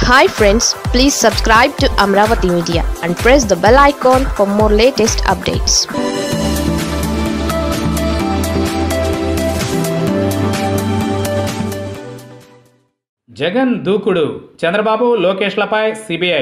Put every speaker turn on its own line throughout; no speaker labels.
hi friends please subscribe to Amaravati media and press the bell icon for more latest updates
Jagan దూకుడు Chandrababu లోకేష్లపై CBI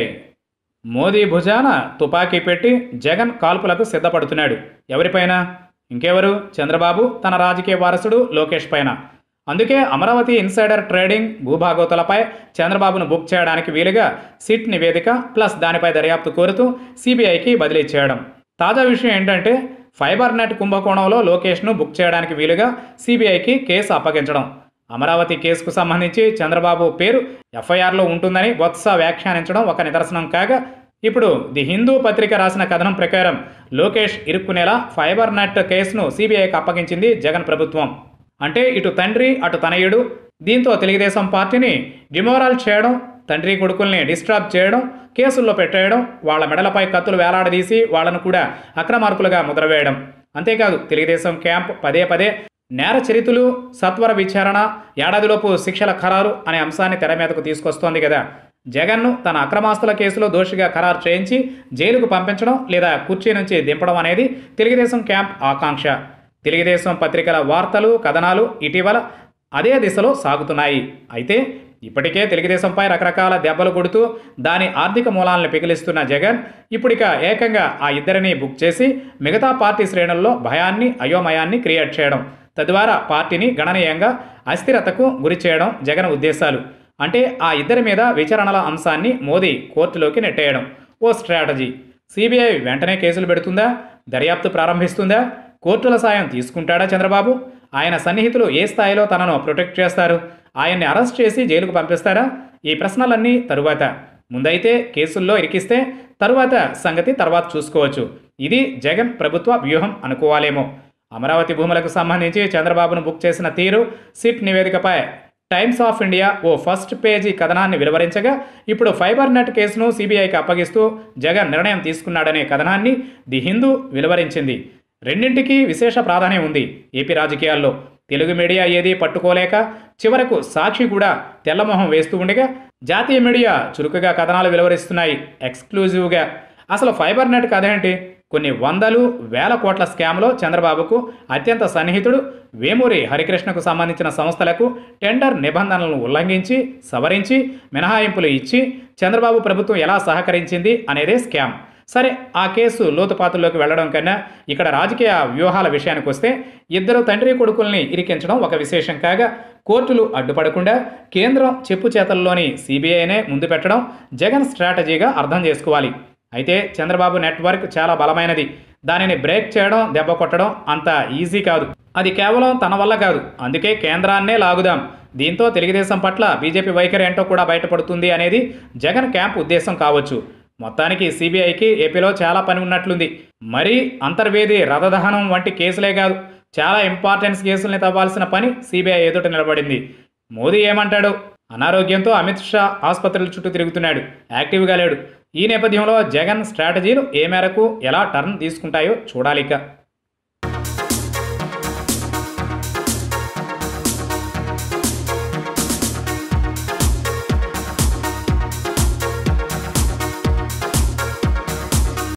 Modi భుజాన తుపాకీ పెట్టి జగన్ కాల్పులకు సిద్ధపడుతున్నాడు ఎవరిపైన ఇంకెవరు చంద్రబాబు తన రాజకీయ వారసుడు లోకేష్ పైన అందుకే అమరావతి ఇన్సైడర్ ట్రేడింగ్ భూభాగోతులపై చంద్రబాబును బుక్ చేయడానికి వీలుగా సిట్ నివేదిక ప్లస్ దానిపై దర్యాప్తు కోరుతూ సిబిఐకి బదిలీ చేయడం తాజా విషయం ఏంటంటే ఫైబర్ నెట్ కుంభకోణంలో లోకేష్ను బుక్ చేయడానికి వీలుగా సిబిఐకి కేసు అప్పగించడం అమరావతి కేసుకు సంబంధించి చంద్రబాబు పేరు ఎఫ్ఐఆర్లో ఉంటుందని బొత్స వ్యాఖ్యానించడం ఒక నిదర్శనం కాగా ఇప్పుడు ది హిందూ పత్రిక రాసిన కథనం ప్రకారం లోకేష్ ఇరుక్కునేలా ఫైబర్ నెట్ కేసును సిబిఐకి అప్పగించింది జగన్ ప్రభుత్వం అంటే ఇటు తండ్రి అటు తనయుడు దీంతో తెలుగుదేశం పార్టీని డిమోరల్ చేయడం తండ్రి కొడుకుల్ని డిస్టర్బ్ చేయడం కేసుల్లో పెట్టేయడం వాళ్ళ మెడలపై కత్తులు వేలాడదీసి వాళ్లను కూడా అక్రమార్కులుగా ముద్రవేయడం అంతేకాదు తెలుగుదేశం క్యాంప్ పదే పదే నేర చరితులు సత్వర విచారణ ఏడాదిలోపు శిక్షల ఖరారు అనే అంశాన్ని తెర మీదకు తీసుకొస్తోంది కదా జగన్ను తన అక్రమాస్తుల కేసులో దోషిగా ఖరారు చేయించి జైలుకు పంపించడం లేదా కుర్చీ నుంచి దింపడం అనేది తెలుగుదేశం క్యాంప్ ఆకాంక్ష తెలుగుదేశం పత్రికల వార్తలు కథనాలు ఇటీవల అదే దిశలో సాగుతున్నాయి అయితే ఇప్పటికే తెలుగుదేశంపై రకరకాల దెబ్బలు కొడుతూ దాని ఆర్థిక మూలాలను పిగిలిస్తున్న జగన్ ఇప్పుడిక ఏకంగా ఆ ఇద్దరిని బుక్ చేసి మిగతా పార్టీ శ్రేణుల్లో భయాన్ని అయోమయాన్ని క్రియేట్ చేయడం తద్వారా పార్టీని గణనీయంగా అస్థిరతకు గురి చేయడం జగన్ ఉద్దేశాలు అంటే ఆ ఇద్దరి మీద విచారణల అంశాన్ని మోదీ కోర్టులోకి నెట్టేయడం ఓ స్ట్రాటజీ సిబిఐ వెంటనే కేసులు పెడుతుందా దర్యాప్తు ప్రారంభిస్తుందా కోర్టుల సాయం తీసుకుంటాడా చంద్రబాబు ఆయన సన్నిహితులు ఏ స్థాయిలో తనను ప్రొటెక్ట్ చేస్తారు ఆయన్ని అరెస్ట్ చేసి జైలుకు పంపిస్తారా ఈ ప్రశ్నలన్నీ తరువాత ముందైతే కేసుల్లో ఇరికిస్తే తరువాత సంగతి తర్వాత చూసుకోవచ్చు ఇది జగన్ ప్రభుత్వ వ్యూహం అనుకోవాలేమో అమరావతి భూములకు సంబంధించి చంద్రబాబును బుక్ చేసిన తీరు సిట్ నివేదికపై టైమ్స్ ఆఫ్ ఇండియా ఓ ఫస్ట్ పేజీ కథనాన్ని వెలువరించగా ఇప్పుడు ఫైబర్ నెట్ కేసును సిబిఐకి అప్పగిస్తూ జగన్ నిర్ణయం తీసుకున్నాడనే కథనాన్ని ది హిందూ వెలువరించింది రెండింటికి విశేష ప్రాధాన్యం ఉంది ఏపీ రాజకీయాల్లో తెలుగు మీడియా ఏదీ పట్టుకోలేక చివరకు సాక్షి కూడా తెల్లమొహం వేస్తూ ఉండగా జాతీయ మీడియా చురుకుగా కథనాలు వెలువరిస్తున్నాయి ఎక్స్క్లూజివ్గా అసలు ఫైబర్ నెట్ కథ ఏంటి కొన్ని వందలు వేల కోట్ల స్కామ్లో చంద్రబాబుకు అత్యంత సన్నిహితుడు వేమూరి హరికృష్ణకు సంబంధించిన సంస్థలకు టెండర్ నిబంధనలను ఉల్లంఘించి సవరించి మినహాయింపులు ఇచ్చి చంద్రబాబు ప్రభుత్వం ఎలా సహకరించింది అనేదే స్కామ్ సరే ఆ కేసు లోతుపాతుల్లోకి వెళ్లడం కన్నా ఇక్కడ రాజకీయ వ్యూహాల విషయానికి వస్తే ఇద్దరు తండ్రి కొడుకుల్ని ఇరికించడం ఒక విశేషం కాగా కోర్టులు అడ్డుపడకుండా కేంద్రం చెప్పు చేతల్లోని సిబిఐనే ముందు పెట్టడం జగన్ స్ట్రాటజీగా అర్థం చేసుకోవాలి అయితే చంద్రబాబు నెట్వర్క్ చాలా బలమైనది దానిని బ్రేక్ చేయడం దెబ్బ కొట్టడం అంత ఈజీ కాదు అది కేవలం తన వల్ల కాదు అందుకే కేంద్రాన్నే లాగుదాం దీంతో తెలుగుదేశం పట్ల బీజేపీ వైఖరి ఏంటో కూడా బయటపడుతుంది అనేది జగన్ క్యాంప్ ఉద్దేశం కావచ్చు మొత్తానికి సిబిఐకి ఏపీలో చాలా పని ఉన్నట్లుంది మరీ అంతర్వేది రథదహనం వంటి కేసులే కాదు చాలా ఇంపార్టెన్స్ కేసుల్ని తవ్వాల్సిన పని సిబిఐ ఎదుట నిలబడింది మోదీ ఏమంటాడు అనారోగ్యంతో అమిత్ షా ఆసుపత్రుల చుట్టూ తిరుగుతున్నాడు యాక్టివ్గా లేడు ఈ నేపథ్యంలో జగన్ స్ట్రాటజీలు ఏ మేరకు ఎలా టర్న్ తీసుకుంటాయో చూడాలిక